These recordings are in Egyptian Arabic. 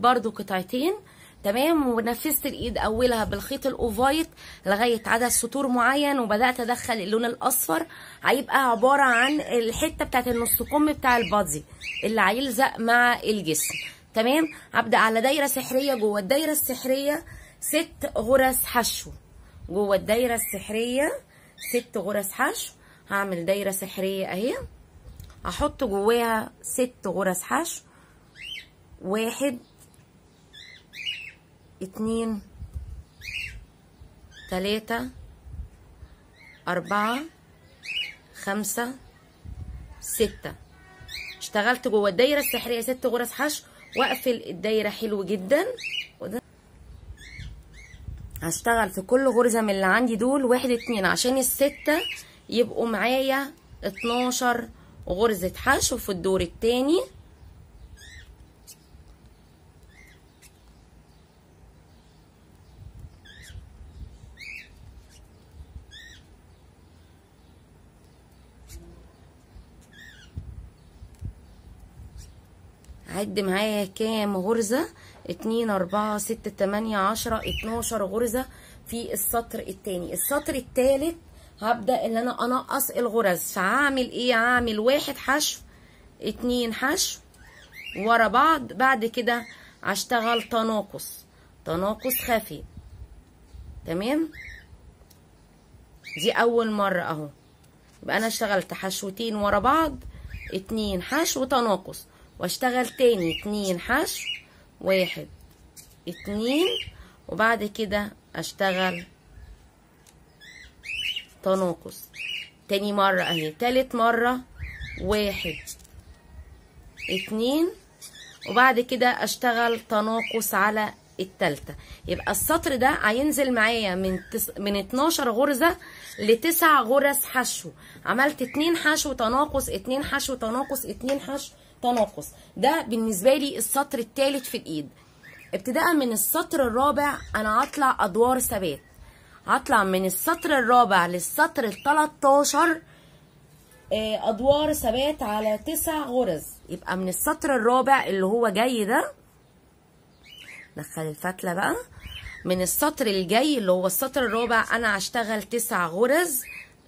برضو قطعتين تمام ونفذت الايد اولها بالخيط الاوفايت لغايه عدد سطور معين وبدات ادخل اللون الاصفر هيبقى عباره عن الحته بتاعت النص كم بتاع البادي اللي هيلزق مع الجسم تمام هبدا على دايره سحريه جوه الدايره السحريه ست غرز حشو جوه الدايره السحريه ست غرز حشو هعمل دايره سحريه اهي هحط جواها ست غرز حشو واحد اتنين تلاتة أربعة خمسة ستة اشتغلت جوه الدايرة السحرية ست غرز حشو واقفل الدايرة حلو جدا وده هشتغل في كل غرزة من اللي عندي دول واحد اتنين عشان الستة يبقوا معايا اتناشر غرزة حشو في الدور التاني عد معايا كام غرزة اتنين اربعة ستة تمانية عشرة اتناشر غرزة في السطر التاني السطر التالت هبدأ ان انا انقص الغرز فهعمل ايه هعمل واحد حشو اتنين حشو ورا بعض بعد كده هشتغل تناقص تناقص خفي تمام دي اول مرة اهو يبقى انا اشتغلت حشوتين ورا بعض اتنين حشو تناقص واشتغل تاني اتنين حشو واحد اتنين وبعد كده اشتغل تناقص تاني مرة اهي تالت مرة واحد اتنين وبعد كده اشتغل تناقص على التالتة يبقى السطر ده هينزل معايا من تس... من 12 غرزة لتسع غرز حشو عملت اتنين حشو تناقص اتنين حشو تناقص اتنين حشو تناقص ده بالنسبة لي السطر الثالث في الايد ابتداء من السطر الرابع انا هطلع ادوار ثبات هطلع من السطر الرابع للسطر ال 13 ادوار ثبات على تسع غرز يبقى من السطر الرابع اللي هو جاي ده دخل الفتلة بقى من السطر الجاي اللي هو السطر الرابع انا هشتغل تسع غرز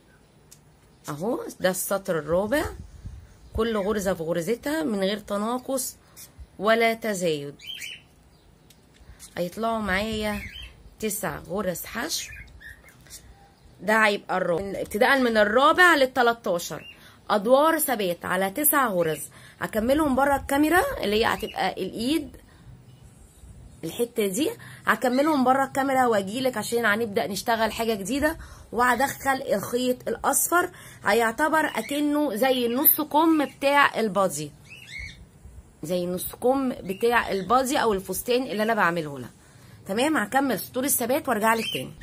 اهو ده السطر الرابع كل غرزة في غرزتها من غير تناقص ولا تزايد هيطلعوا معايا تسع غرز حشو ده هيبقى الرابع ابتداء من الرابع للتلاتاشر ادوار ثبات على تسع غرز هكملهم بره الكاميرا اللي هي هتبقى الايد الحته دي هكملهم بره الكاميرا واجيلك عشان هنبدا نشتغل حاجه جديده وهدخل الخيط الاصفر هيعتبر اكنه زي النص كم بتاع البادي زي النص كم بتاع البادي او الفستان اللي انا بعمله لها تمام هكمل سطور الثبات وارجع لك تاني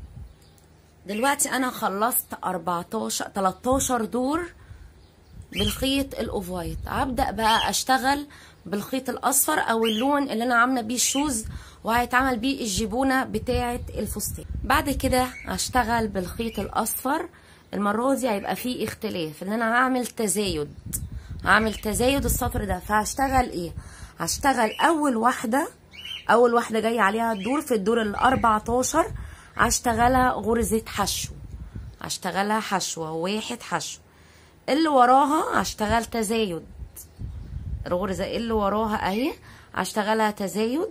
دلوقتي انا خلصت 14 13 دور بالخيط الاوفايت هبدا بقى اشتغل بالخيط الاصفر او اللون اللي انا عامله بيه الشوز وهيتعمل بيه الجبونه بتاعه الفستان بعد كده هشتغل بالخيط الاصفر المره دي هيبقى فيه اختلاف ان انا هعمل تزايد هعمل تزايد السطر ده فهشتغل ايه هشتغل اول واحده اول واحده جايه عليها الدور في الدور ال 14 هشتغلها غرزه حشو هشتغلها حشوه واحد حشو اللي وراها هشتغل تزايد الغرزة اللي وراها اهي هشتغلها تزايد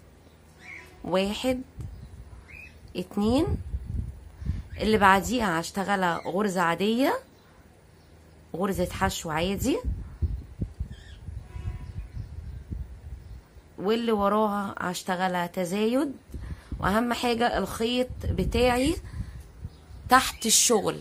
واحد اتنين اللي بعديها هشتغلها غرزة عادية غرزة حشو عادي واللي وراها هشتغلها تزايد واهم حاجة الخيط بتاعي تحت الشغل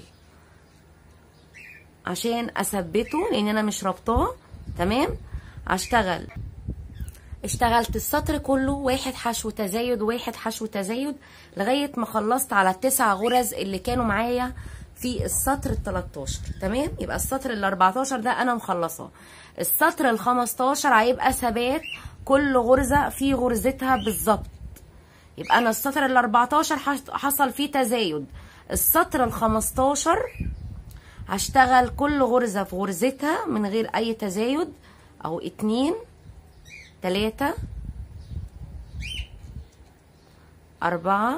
عشان اثبته لان انا مش رابطاه تمام هشتغل اشتغلت السطر كله واحد حشو تزايد واحد حشو تزايد لغايه ما خلصت على التسع غرز اللي كانوا معايا في السطر ال 13 تمام يبقى السطر ال 14 ده انا مخلصاه السطر ال 15 هيبقى ثبات كل غرزه في غرزتها بالظبط يبقى انا السطر ال 14 حصل فيه تزايد السطر ال 15 هشتغل كل غرزة في غرزتها من غير اي تزايد او اتنين تلاتة أربعة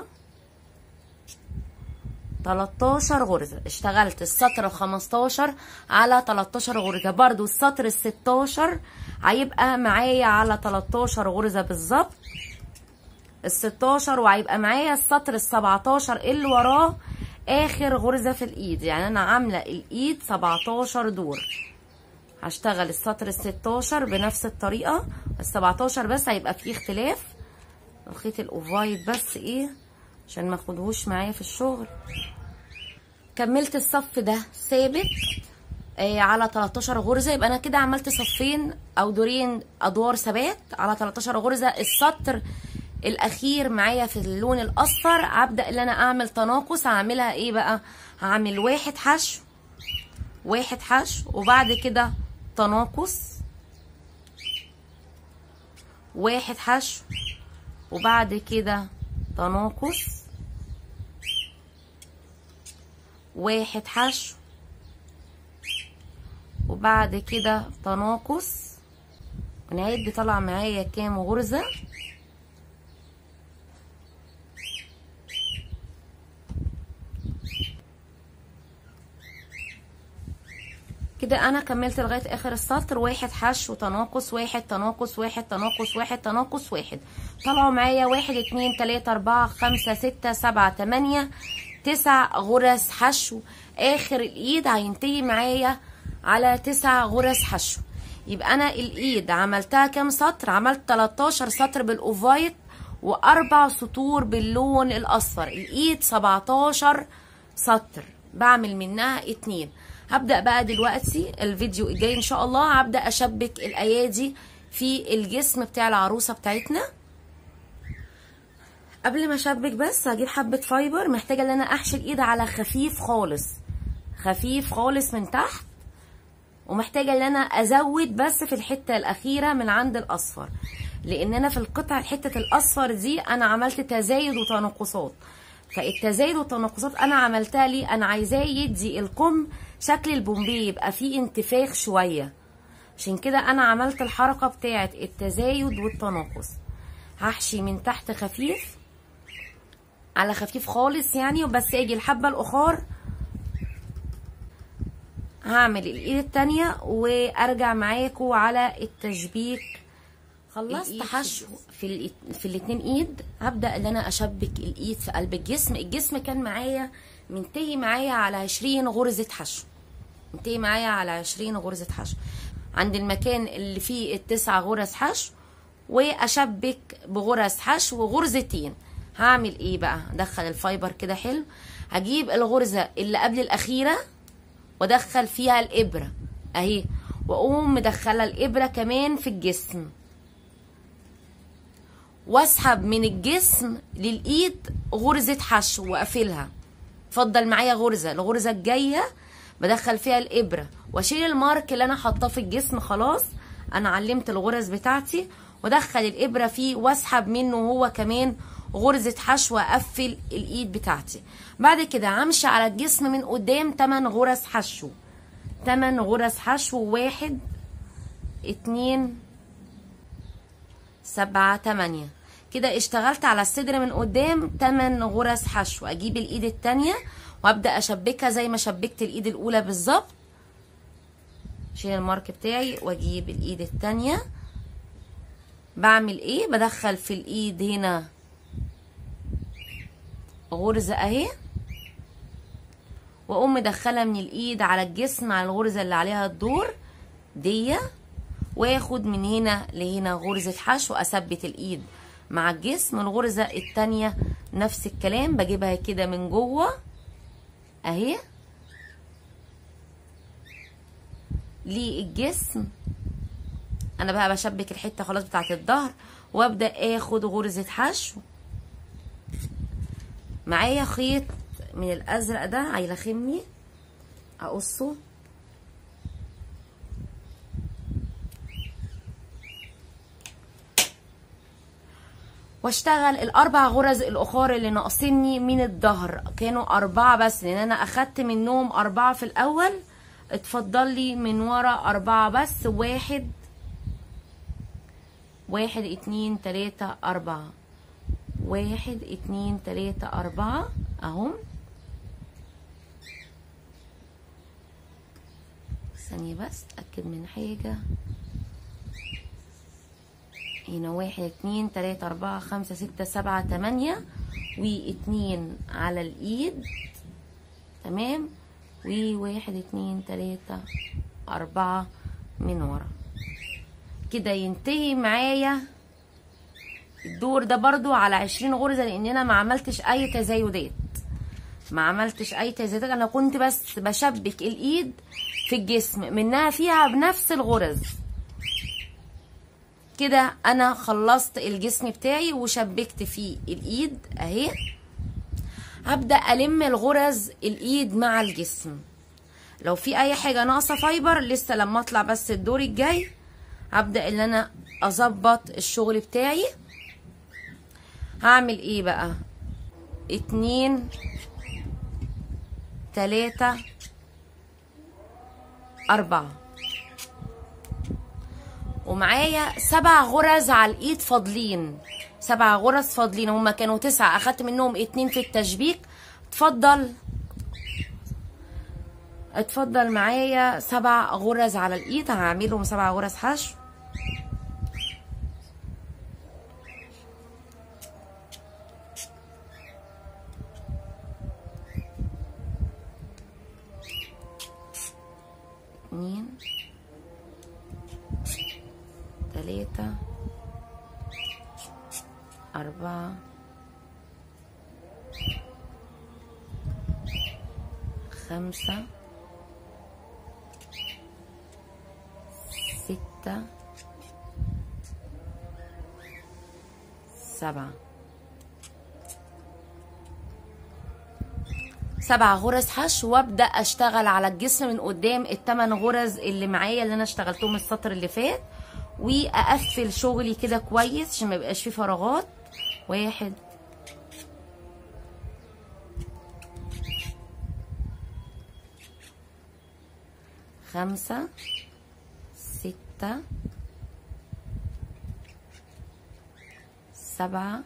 تلاتاشر غرزة اشتغلت السطر الخمستاشر على تلاتاشر غرزة برضو السطر الستاشر هيبقى معايا على تلاتاشر غرزة بالظبط الستاشر وهيبقى معايا السطر السبعتاشر اللي وراه اخر غرزة في الايد يعني انا عاملة الايد سبعتاشر دور هشتغل السطر الستاشر بنفس الطريقة السبعتاشر بس هيبقى فيه اختلاف الخيط الاوفايت بس ايه عشان ما اخدهوش معايا في الشغل كملت الصف ده ثابت آه على 13 غرزه يبقى انا كده عملت صفين او دورين ادوار ثبات على 13 غرزه السطر الاخير معايا في اللون الاصفر هبدا ان انا اعمل تناقص هعملها ايه بقى هعمل واحد حشو واحد حشو وبعد كده تناقص واحد حشو وبعد كده تناقص واحد حشو وبعد كده تناقص ونعد طلع معايا كام غرزة كده انا كملت لغايه اخر السطر واحد حشو تناقص واحد تناقص واحد تناقص واحد تناقص واحد طلعوا معايا واحد اتنين تلاته اربعه خمسه سته سبعه تمانيه تسع غرز حشو اخر الايد هينتهي معايا على تسع غرز حشو يبقى انا الايد عملتها كام سطر عملت 13 سطر بالاوفايت واربع سطور باللون الاصفر الايد 17 سطر بعمل منها اتنين هبدأ بقى دلوقتي الفيديو الجاي ان شاء الله هبدأ اشبك الايادي في الجسم بتاع العروسة بتاعتنا قبل ما اشبك بس هجيب حبة فايبر محتاجة ان انا احشي الايد على خفيف خالص خفيف خالص من تحت ومحتاجة ان انا ازود بس في الحتة الاخيرة من عند الاصفر لان انا في القطع الحتة الاصفر دي انا عملت تزايد وتناقصات فالتزايد والتناقصات انا عملتها ليه انا عايزاه يدي الكم شكل البومبي يبقى فيه انتفاخ شويه عشان كده انا عملت الحركه بتاعه التزايد والتناقص هحشي من تحت خفيف على خفيف خالص يعني وبس اجي الحبه الاخر هعمل الايد التانية وارجع معاكم على التشبيك خلصت حشو في ال في الاتنين ايد هبدا ان انا اشبك الايد في قلب الجسم الجسم كان معايا منتهي معايا على 20 غرزه حشو منتهي معايا على 20 غرزه حشو عند المكان اللي فيه التسع غرز حشو واشبك بغرز حشو غرزتين هعمل ايه بقى ادخل الفايبر كده حلو هجيب الغرزه اللي قبل الاخيره وادخل فيها الابره اهي واقوم مدخله الابره كمان في الجسم واسحب من الجسم للايد غرزه حشو واقفلها اتفضل معايا غرزه الغرزه الجايه بدخل فيها الابره واشيل المارك اللي انا حاطاه في الجسم خلاص انا علمت الغرز بتاعتي وادخل الابره فيه واسحب منه هو كمان غرزه حشو واقفل الايد بتاعتي بعد كده همشي على الجسم من قدام 8 غرز حشو 8 غرز حشو واحد اتنين سبعة تمانية كده اشتغلت على الصدر من قدام 8 غرز حشو اجيب الايد التانية وابدا اشبكها زي ما شبكت الايد الاولى بالظبط شيل المارك بتاعي واجيب الايد التانية بعمل ايه بدخل في الايد هنا غرزة اهي واقوم مدخلها من الايد على الجسم على الغرزة اللي عليها الدور دي واخد من هنا لهنا غرزة حشو اثبت الايد مع الجسم الغرزة التانية نفس الكلام بجيبها كده من جوه اهي للجسم انا بقى بشبك الحته خلاص بتاعت الظهر وابدا اخد غرزه حشو معايا خيط من الازرق ده هيلخمني اقصه واشتغل الاربع غرز الاخر اللي ناقصني من الظهر كانوا اربعه بس لان انا اخدت منهم اربعه في الاول اتفضل لي من ورا اربعه بس واحد واحد اتنين تلاته اربعه واحد اتنين تلاتة اربعة اهم ثانية بس اتأكد من حاجة هنا واحد اتنين تلاتة اربعة خمسة ستة سبعة تمانية واتنين على الايد تمام وواحد اتنين تلاتة اربعة من ورا كده ينتهي معايا الدور ده برضو على عشرين غرزة لان انا ما عملتش اي تزايدات ما عملتش اي تزايدات انا كنت بس بشبك الايد في الجسم منها فيها بنفس الغرز كده انا خلصت الجسم بتاعي وشبكت فيه الايد اهي هبدا الم الغرز الايد مع الجسم لو في اي حاجه ناقصه فايبر لسه لما اطلع بس الدور الجاي هبدا ان انا اظبط الشغل بتاعي هعمل ايه بقى اتنين تلاتة اربعة ومعايا سبع غرز على الايد فاضلين سبع غرز فاضلين هما كانوا تسعة اخدت منهم اتنين في التشبيك اتفضل اتفضل معايا سبع غرز على الايد هعملهم سبع غرز حشو اتنين تلاتة أربعة خمسة ستة سبعة سبع غرز حشو وابدا اشتغل على الجسم من قدام التمن غرز اللي معايا اللي انا اشتغلتهم السطر اللي فات واقفل شغلي كده كويس عشان ما يبقاش فيه فراغات واحد خمسة ستة سبعة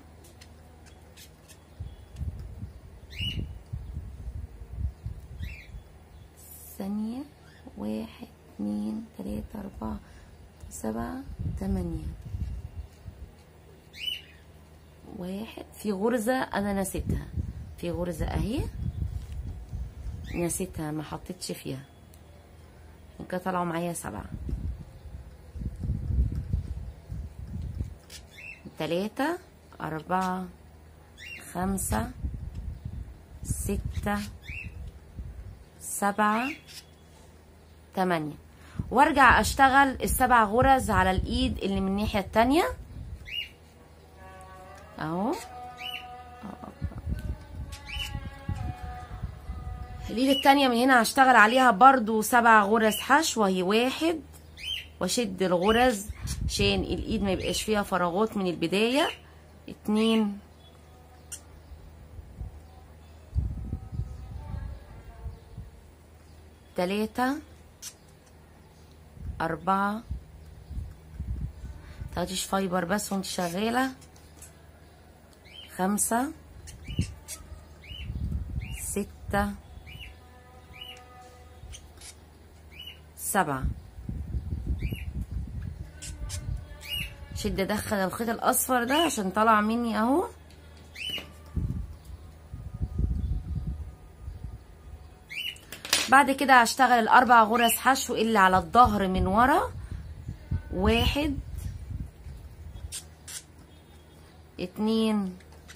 ثانية واحد اتنين تلاتة أربعة سبعة تمانية واحد في غرزة أنا نسيتها في غرزة أهي نسيتها ما حطيتش فيها كده طلعوا معايا سبعة تلاتة أربعة خمسة ستة سبعة تمانية وارجع اشتغل السبع غرز على الايد اللي من الناحية التانية اهو الايد التانية من هنا هشتغل عليها برضو سبع غرز حشو وهي واحد واشد الغرز عشان الايد ما يبقاش فيها فراغات من البداية اتنين تلاتة أربعة تاخديش فايبر بس وانت شغالة خمسة ستة سبعة شد ادخل الخيط الاصفر ده عشان طلع مني اهو بعد كده هشتغل الاربع غرز حشو اللي على الظهر من ورا واحد اتنين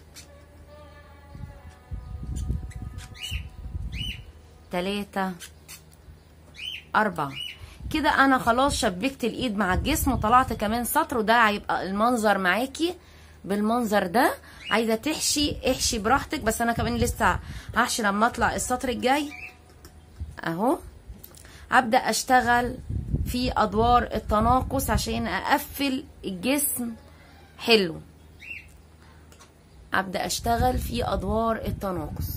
تلاتة أربعة كده أنا خلاص شبكت الإيد مع الجسم وطلعت كمان سطر وده هيبقى المنظر معاكي بالمنظر ده عايزة تحشي احشي براحتك بس أنا كمان لسه هحشي لما أطلع السطر الجاي اهو ابدا اشتغل في ادوار التناقص عشان اقفل الجسم حلو ابدا اشتغل في ادوار التناقص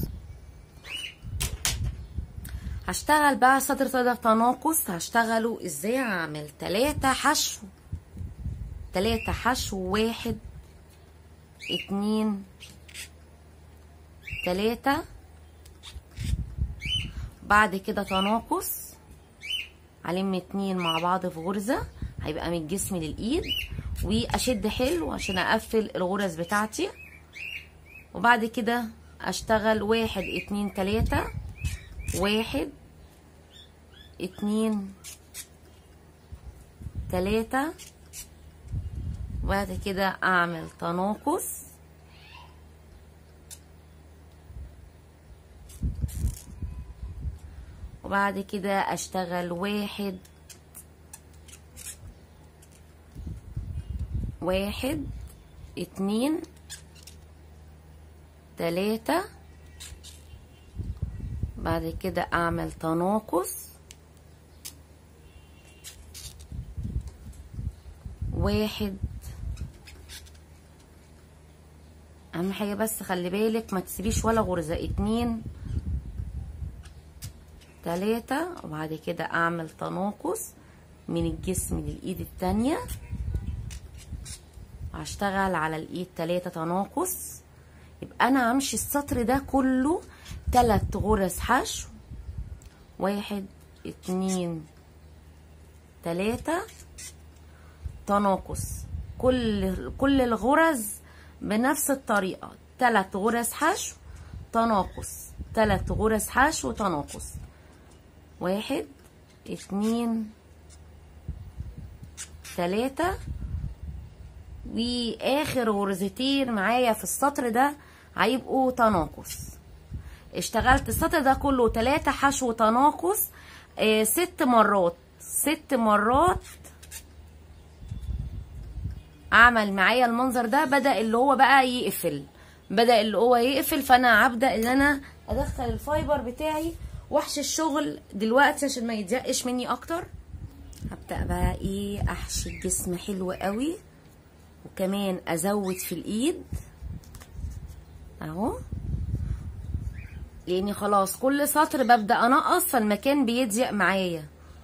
هشتغل بقى سطر صدر تناقص هشتغله ازاي هعمل تلاتة حشو تلاتة حشو واحد اتنين تلاتة بعد كده تناقص علم اتنين مع بعض في غرزة هيبقى من الجسم للإيد وأشد حلو عشان أقفل الغرز بتاعتي وبعد كده أشتغل واحد اتنين تلاتة واحد اتنين تلاتة وبعد كده أعمل تناقص وبعد كده اشتغل واحد واحد اتنين تلاتة بعد كده اعمل تناقص واحد اهم حاجة بس خلي بالك ما تسيبيش ولا غرزة اتنين تلاتة وبعد كده اعمل تناقص من الجسم للايد التانية هشتغل على الايد تلاتة تناقص يبقى انا همشي السطر ده كله تلات غرز حشو واحد اتنين تلاتة تناقص كل كل الغرز بنفس الطريقة تلات غرز حشو تناقص تلات غرز حشو تناقص واحد اتنين تلاتة واخر غرزتين معايا في السطر ده هيبقوا تناقص اشتغلت السطر ده كله تلاتة حشو تناقص اه ست مرات ست مرات عمل معايا المنظر ده بدأ اللي هو بقى يقفل بدأ اللي هو يقفل فانا هبدأ ان انا ادخل الفايبر بتاعي واحشي الشغل دلوقتي عشان ما يتزقش مني اكتر هبدأ بقى ايه احشي الجسم حلو قوي وكمان ازود في الايد اهو لاني خلاص كل سطر ببدأ انقص فالمكان بيضيق معايا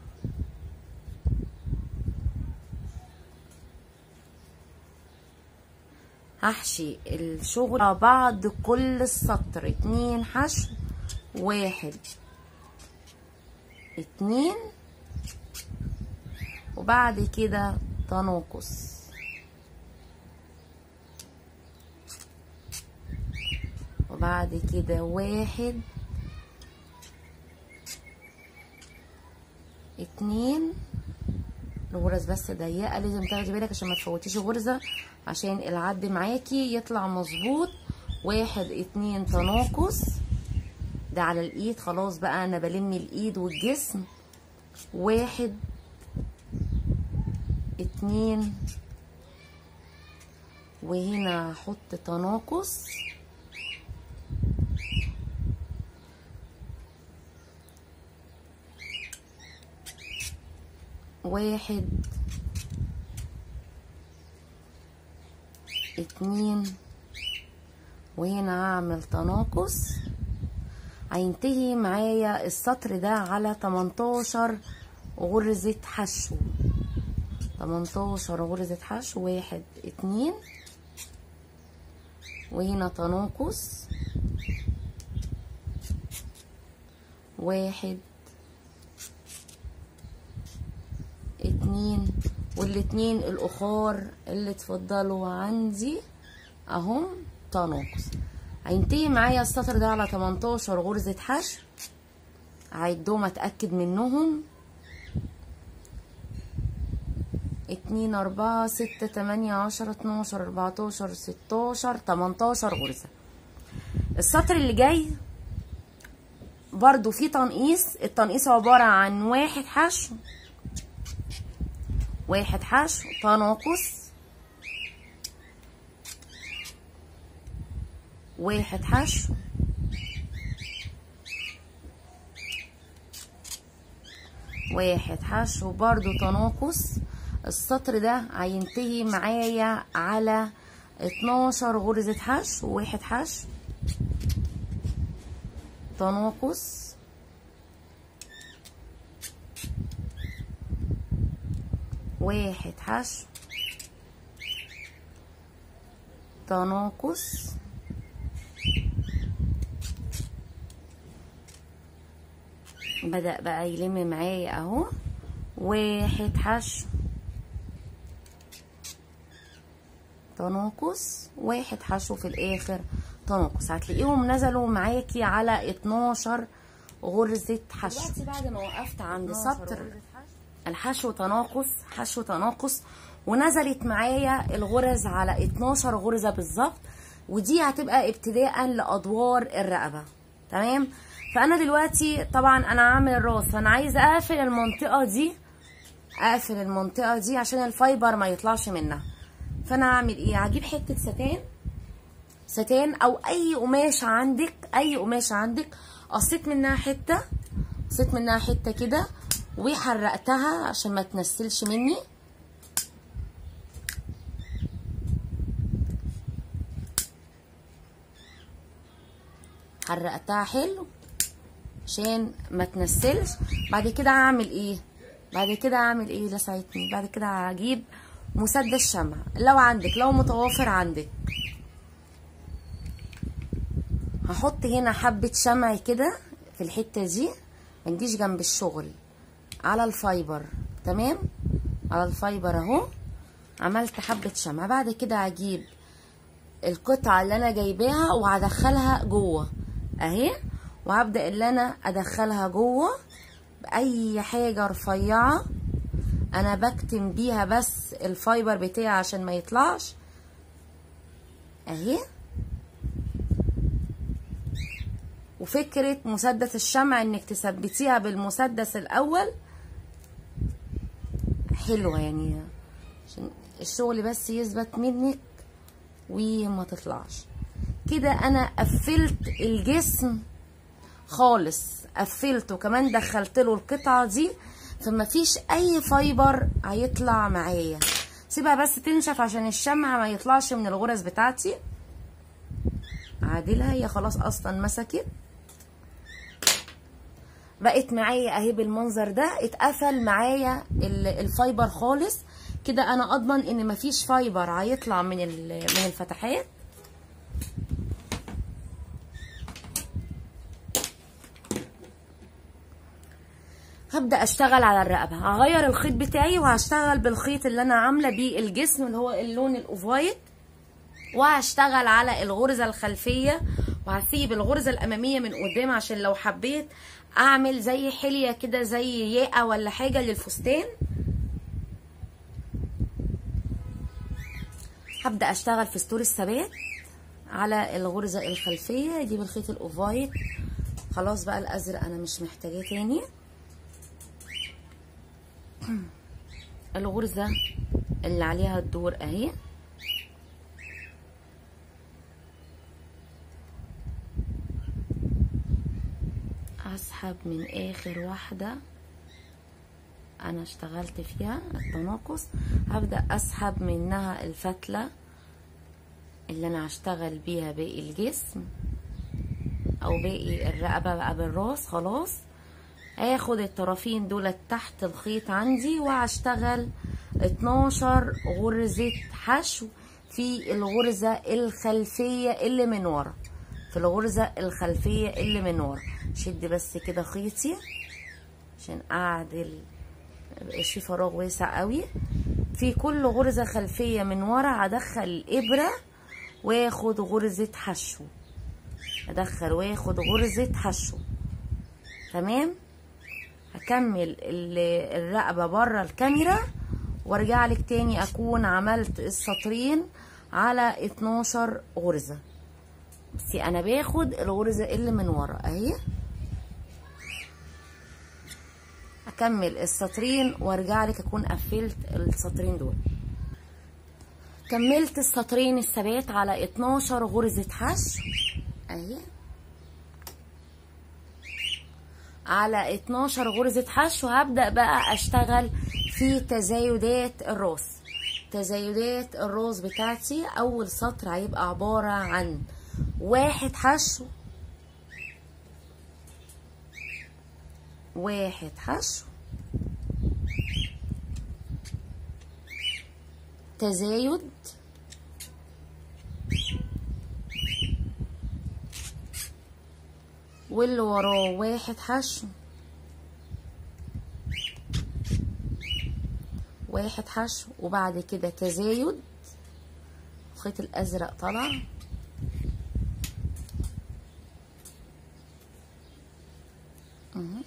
هحشي الشغل مع بعض كل السطر اتنين حشو واحد اتنين وبعد كده تناقص وبعد كده واحد اتنين الغرز بس ضيقه لازم تاخدي بالك عشان ما تفوتيش غرزه عشان العد معاكي يطلع مظبوط واحد اتنين تناقص ده على الايد خلاص بقى انا بلم الايد والجسم واحد اتنين وهنا هحط تناقص واحد اتنين وهنا هعمل تناقص هينتهي معايا السطر ده على 18 غرزة حشو 18 غرزة حشو واحد اتنين وهنا تناقص واحد اتنين والاتنين الاخار اللي اتفضلوا عندي اهم تناقص هينتهي معايا السطر ده على 18 غرزة حشو هعدهم اتأكد منهم اتنين اربعة ستة تمانية عشرة اتناشر اربعتاشر ستاشر تمنتاشر غرزة السطر اللي جاي برضو في تنقيص التنقيص عبارة عن واحد حشو واحد حشو تناقص واحد حشو واحد حشو برضو تناقص السطر ده هينتهي معايا على اتناشر غرزة حشو واحد حشو تناقص واحد حشو تناقص بدأ بقى يلم معايا اهو واحد حشو تناقص واحد حشو في الاخر تناقص هتلاقيهم نزلوا معاكي على 12 غرزة حشو دلوقتي بعد ما وقفت عند سطر الحشو تناقص حشو تناقص ونزلت معايا الغرز على 12 غرزة بالظبط ودي هتبقى ابتداء لأدوار الرقبة تمام فأنا دلوقتي طبعا أنا عامل راس فأنا عايزة أقفل المنطقة دي أقفل المنطقة دي عشان الفايبر ما يطلعش منها فأنا هعمل إيه هجيب حتة ستان ستان أو أي قماش عندك أي قماش عندك قصيت منها حتة قصيت منها حتة كده وحرقتها عشان ما تنسلش مني حرقتها حلو عشان ما تنسلش بعد كده هعمل ايه بعد كده هعمل ايه لسعتني بعد كده هجيب مسدس شمع لو عندك لو متوافر عندك هحط هنا حبة شمع كده في الحتة دي ما تجيش جنب الشغل على الفايبر تمام على الفايبر اهو عملت حبة شمع بعد كده هجيب القطعة اللي انا جايباها وهدخلها جوه اهي وهبدأ اللي انا ادخلها جوه باي حاجة رفيعة انا بكتم بيها بس الفايبر بتاعي عشان ما يطلعش اهي وفكرة مسدس الشمع انك تثبتيها بالمسدس الاول حلوة يعني عشان الشغل بس يثبت منك وما تطلعش كده انا قفلت الجسم خالص قفلته كمان دخلت له القطعة دي فما فيش اي فايبر هيطلع معايا سيبها بس تنشف عشان الشمع ما يطلعش من الغرز بتاعتي عادلها هي خلاص اصلا مسكت بقت معايا اهي بالمنظر ده اتقفل معايا الفايبر خالص كده انا اضمن ان مفيش فايبر هيطلع من من الفتحات هبدا اشتغل على الرقبه هغير الخيط بتاعي وهشتغل بالخيط اللي انا عامله بيه الجسم اللي هو اللون الاوفايت وهشتغل على الغرزه الخلفيه وهسيب الغرزه الاماميه من قدام عشان لو حبيت اعمل زي حليه كده زي ياقه ولا حاجه للفستان هبدا اشتغل في ستور الثبات على الغرزه الخلفيه اجيب الخيط الاوفايت خلاص بقى الازرق انا مش محتاجاه تاني الغرزه اللي عليها الدور اهي اسحب من اخر واحده انا اشتغلت فيها التناقص هبدا اسحب منها الفتله اللي انا هشتغل بيها باقي الجسم او باقي الرقبه بقى بالراس خلاص هاخد الطرفين دول تحت الخيط عندي وهشتغل 12 غرزه حشو في الغرزه الخلفيه اللي من ورا في الغرزه الخلفيه اللي من ورا شد بس كده خيطي عشان اعدل ميبقاش فيه فراغ واسع قوي في كل غرزة خلفية من ورا هدخل الابرة واخد غرزة حشو ادخل واخد غرزة حشو تمام هكمل الرقبة بره الكاميرا وارجع لك تاني اكون عملت السطرين على 12 غرزة بصي انا باخد الغرزة اللي من ورا اهي اكمل السطرين وارجع لك اكون قفلت السطرين دول كملت السطرين الثبات على 12 غرزة حشو اهي على 12 غرزة حشو هبدأ بقى اشتغل في تزايدات الراس تزايدات الراس بتاعتي اول سطر هيبقى عبارة عن واحد حشو واحد حشو تزايد واللي وراه واحد حشو واحد حشو وبعد كده تزايد الخيط الازرق طلع مهم.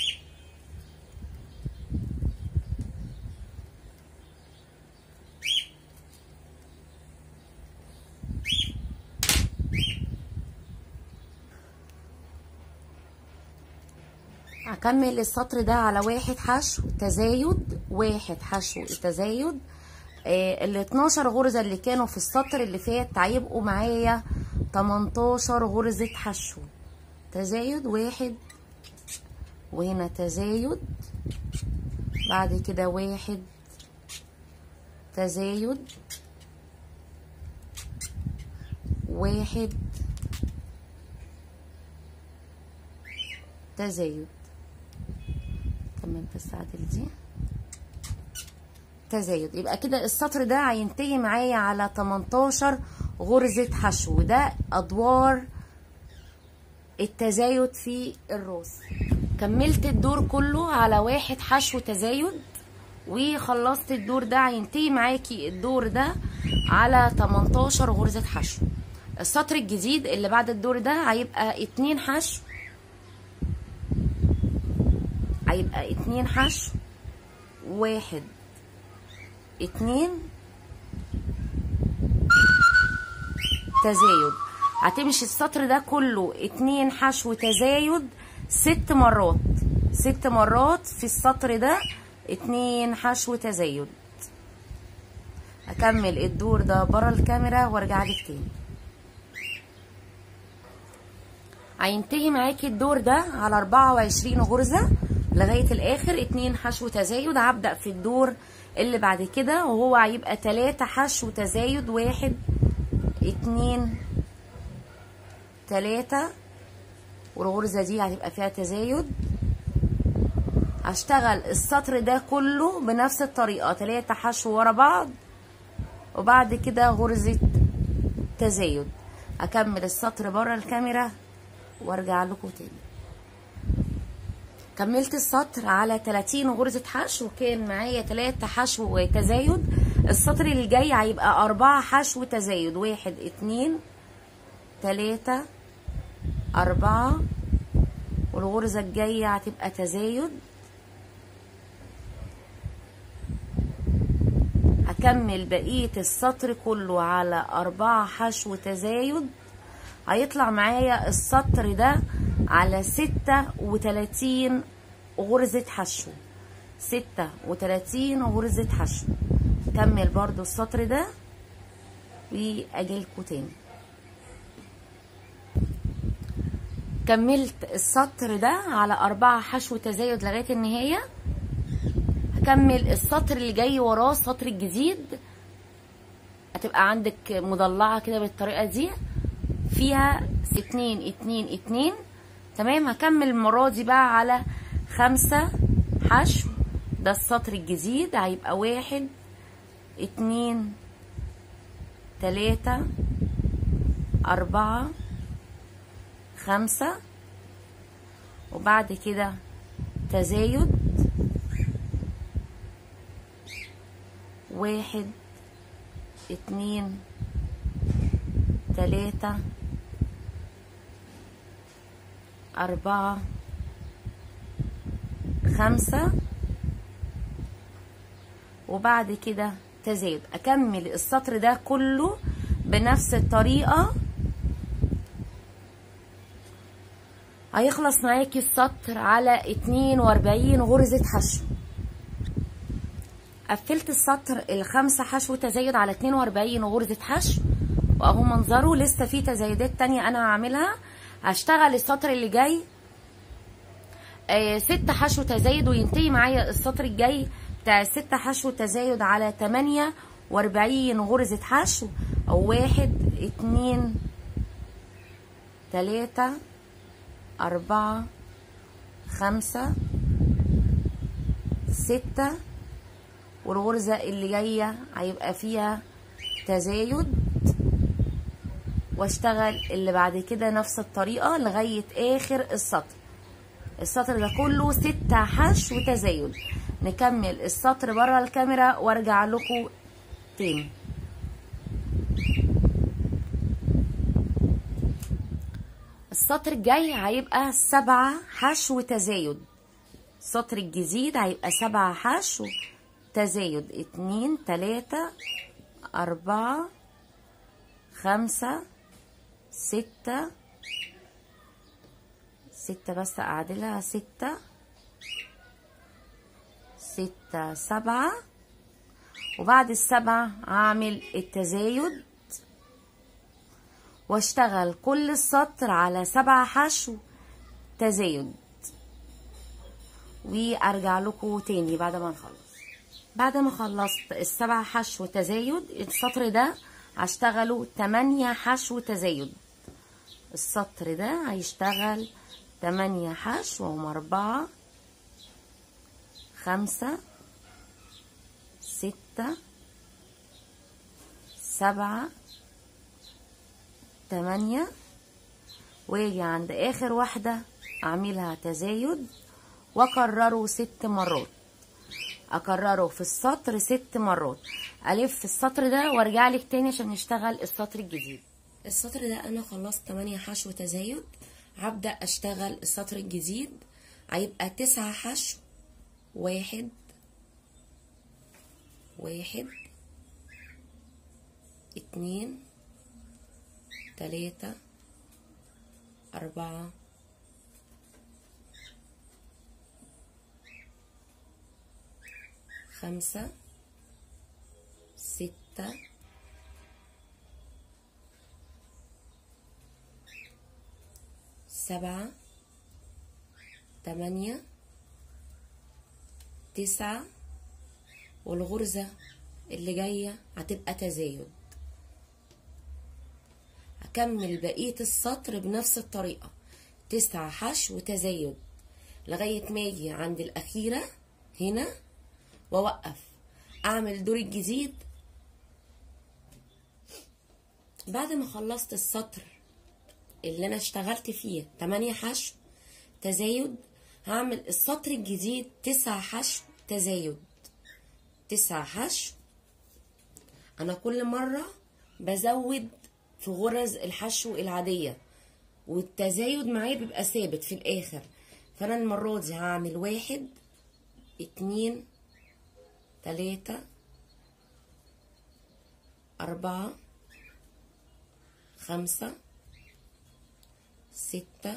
هكمل السطر ده على واحد حشو تزايد واحد حشو تزايد آه ال 12 غرزة اللي كانوا في السطر اللي فات هيبقوا معايا 18 غرزة حشو تزايد واحد وهنا تزايد بعد كده واحد تزايد واحد تزايد كمان بس عدل دي تزايد يبقى كده السطر ده هينتهي معايا على 18 غرزة حشو ده ادوار التزايد في الراس كملت الدور كله على واحد حشو تزايد وخلصت الدور ده هينتهي معاكي الدور ده على 18 غرزة حشو السطر الجديد اللي بعد الدور ده هيبقى اتنين حشو هيبقى اتنين حشو واحد اتنين تزايد هتمشي السطر ده كله اتنين حشو تزايد ست مرات ست مرات في السطر ده اتنين حشو تزايد هكمل الدور ده برا الكاميرا وارجع لك تاني هينتهي معاكي الدور ده على 24 غرزة لغاية الاخر اتنين حشو تزايد هبدأ في الدور اللي بعد كده وهو هيبقى تلاتة حشو تزايد واحد اتنين تلاتة والغرزة دي هتبقى فيها تزايد هشتغل السطر ده كله بنفس الطريقة تلاتة حشو ورا بعض وبعد كده غرزة تزايد اكمل السطر بره الكاميرا وارجع لكم تاني كملت السطر على 30 غرزة حشو كان معايا 3 حشو تزايد السطر اللي جاي هيبقى 4 حشو تزايد واحد اتنين تلاتة أربعة والغرزة الجاية هتبقى تزايد هكمل بقية السطر كله على أربعة حشو تزايد هيطلع معايا السطر ده على ستة وتلاتين غرزة حشو ستة وتلاتين غرزة حشو كمل برضو السطر ده واجيلكوا تاني كملت السطر ده على أربعة حشو تزايد لغاية النهاية هكمل السطر اللي جاي وراه السطر الجديد هتبقى عندك مضلعة كده بالطريقة دي فيها اتنين اتنين اتنين تمام هكمل المرة دي بقى على خمسة حشو ده السطر الجديد هيبقى واحد اتنين تلاتة أربعة خمسة وبعد كده تزايد واحد اتنين تلاتة أربعة خمسة وبعد كده تزايد أكمل السطر ده كله بنفس الطريقة هيخلص معاكي السطر على اتنين واربعين غرزة حشو قفلت السطر الخمسة حشو تزايد على اتنين واربعين غرزة حشو واهو منظره لسه في تزايدات تانية انا هعملها هشتغل السطر اللي جاي آه ست حشو تزايد وينتهي معايا السطر الجاي بتاع ست حشو تزايد على تمانية واربعين غرزة حشو او واحد اتنين تلاتة أربعة خمسة ستة والغرزة اللي جاية هيبقى فيها تزايد واشتغل اللي بعد كده نفس الطريقة لغاية اخر السطر السطر ده كله ستة حشو تزايد نكمل السطر بره الكاميرا وارجع لكم تاني السطر الجاي هيبقى سبعة حشو تزايد السطر الجديد هيبقى سبعة حشو تزايد اتنين تلاتة أربعة خمسة ستة ستة بس أعدلها ستة ستة سبعة وبعد السبعة هعمل التزايد واشتغل كل السطر على سبعة حشو تزايد وارجع لكم تاني بعد ما نخلص بعد ما خلصت السبع حشو تزايد السطر ده هشتغله تمانية حشو تزايد السطر ده هيشتغل تمانية حشو وهم أربعة خمسة ستة سبعة تمانية واجي عند اخر واحدة اعملها تزايد واكرره ست مرات اكرره في السطر ست مرات الف السطر ده وارجع لك تاني عشان نشتغل السطر الجديد السطر ده انا خلصت 8 حشو تزايد هبدا اشتغل السطر الجديد هيبقى تسعة حشو واحد واحد اتنين تلاتة أربعة خمسة ستة سبعة تمانية تسعة والغرزة اللي جاية هتبقى تزايد هكمل بقية السطر بنفس الطريقة تسعة حشو تزايد لغاية ما اجي عند الأخيرة هنا واوقف اعمل دور الجديد بعد ما خلصت السطر اللي انا اشتغلت فيه 8 حشو تزايد هعمل السطر الجديد 9 حشو تزايد 9 حشو انا كل مرة بزود في غرز الحشو العادية والتزايد معايا بيبقى ثابت في الاخر فانا المرة دي هعمل واحد اتنين تلاتة أربعة خمسة ستة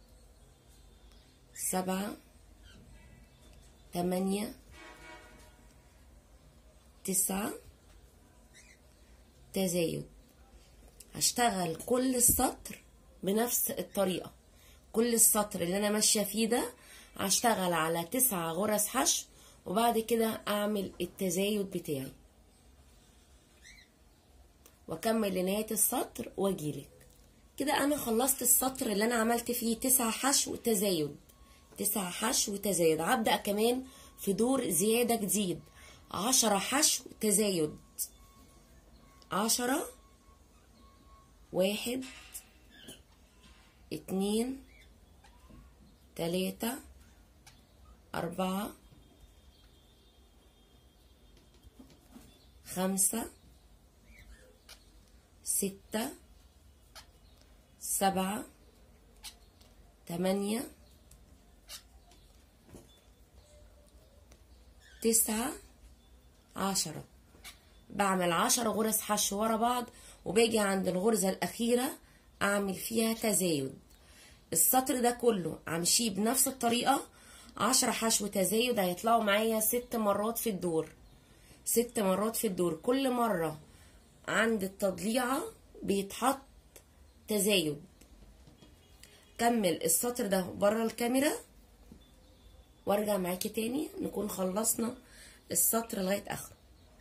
سبعة تمانية تسعة تزايد هشتغل كل السطر بنفس الطريقة كل السطر اللي انا ماشية فيه ده هشتغل على تسعة غرز حشو وبعد كده اعمل التزايد بتاعي واكمل لنهاية السطر واجيلك كده انا خلصت السطر اللي انا عملت فيه تسعة حشو تزايد تسعة حشو تزايد هبدأ كمان في دور زيادة جديد عشرة حشو تزايد عشرة واحد اتنين تلاتة أربعة خمسة ستة سبعة تمانية تسعة عشرة بعمل عشرة غرز حشو ورا بعض وباجي عند الغرزة الأخيرة أعمل فيها تزايد السطر ده كله همشيه بنفس الطريقة عشرة حشو تزايد هيطلعوا معايا ست مرات في الدور ست مرات في الدور كل مرة عند التضليعة بيتحط تزايد كمل السطر ده بره الكاميرا وارجع معاكي تاني نكون خلصنا السطر لغاية اخره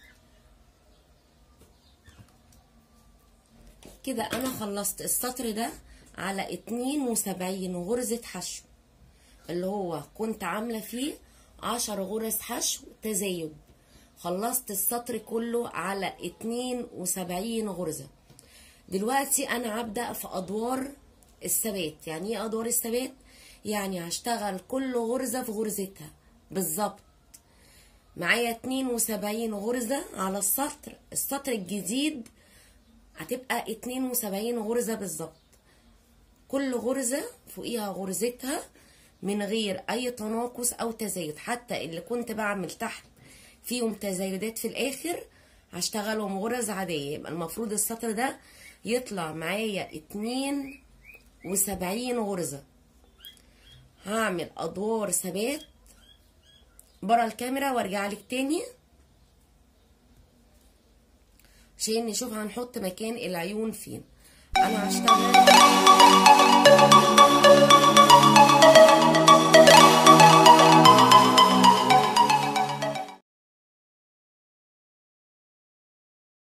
كده انا خلصت السطر ده على اتنين وسبعين غرزة حشو اللي هو كنت عاملة فيه عشر غرز حشو تزايد خلصت السطر كله على اتنين وسبعين غرزة دلوقتي انا هبدا في ادوار الثبات يعني ايه ادوار الثبات يعني هشتغل كل غرزه في غرزتها بالظبط معايا 72 غرزه على السطر السطر الجديد هتبقى 72 غرزه بالظبط كل غرزه فوقيها غرزتها من غير اي تناقص او تزايد حتى اللي كنت بعمل تحت فيهم تزايدات في الاخر هشتغلهم غرز عاديه يبقى المفروض السطر ده يطلع معايا اتنين وسبعين غرزة هعمل ادوار ثبات برا الكاميرا وارجع لك تاني عشان نشوف هنحط مكان العيون فين انا هشتغل